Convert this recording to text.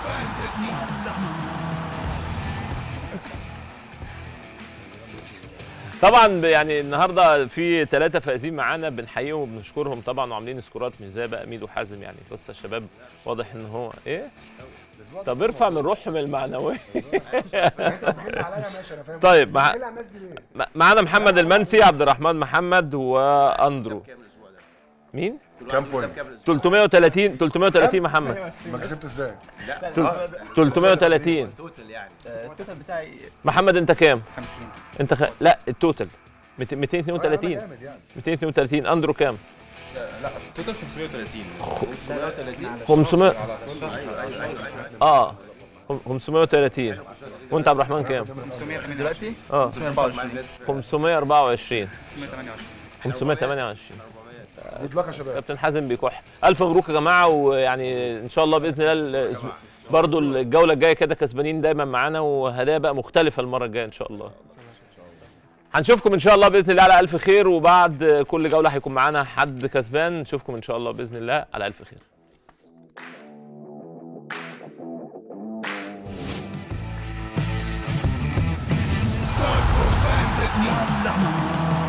طبعا يعني النهارده في ثلاثه فائزين معانا بنحييهم وبنشكرهم طبعا وعاملين سكورات مش زي بقى ميدو وحازم يعني بص يا شباب واضح ان هو ايه طب ارفع من روحهم المعنويه انت بتحل عليا ماشي انا فاهم طيب، مع- بتحل على الناس دي ليه؟ م- معانا محمد المنسي عبد الرحمن محمد واندرو كام الاسبوع ده؟ مين كام بوينت؟ 330 330 محمد ما كسبت ازاي؟ 330 توتال يعني التوتال بتاعي محمد انت كام 50 انت خ... لا التوتال 200 232 جامد يعني 232 اندرو كام لا توتال 530 530 500 على كل اه 530 وانت عبد الرحمن كام 508 دلوقتي اه 524 524 528 528 جود لك يا شباب كابتن حازم بيكح الف مبروك يا جماعه ويعني ان شاء الله باذن الله الأسبوع- برضو الجوله الجايه كده كسبانين دايما معانا وهدايا بقى مختلفه المره الجايه ان شاء الله هنشوفكم ان شاء الله باذن الله على الف خير وبعد كل جوله هيكون معانا حد كسبان نشوفكم ان شاء الله باذن الله على الف خير Stars for fantasy.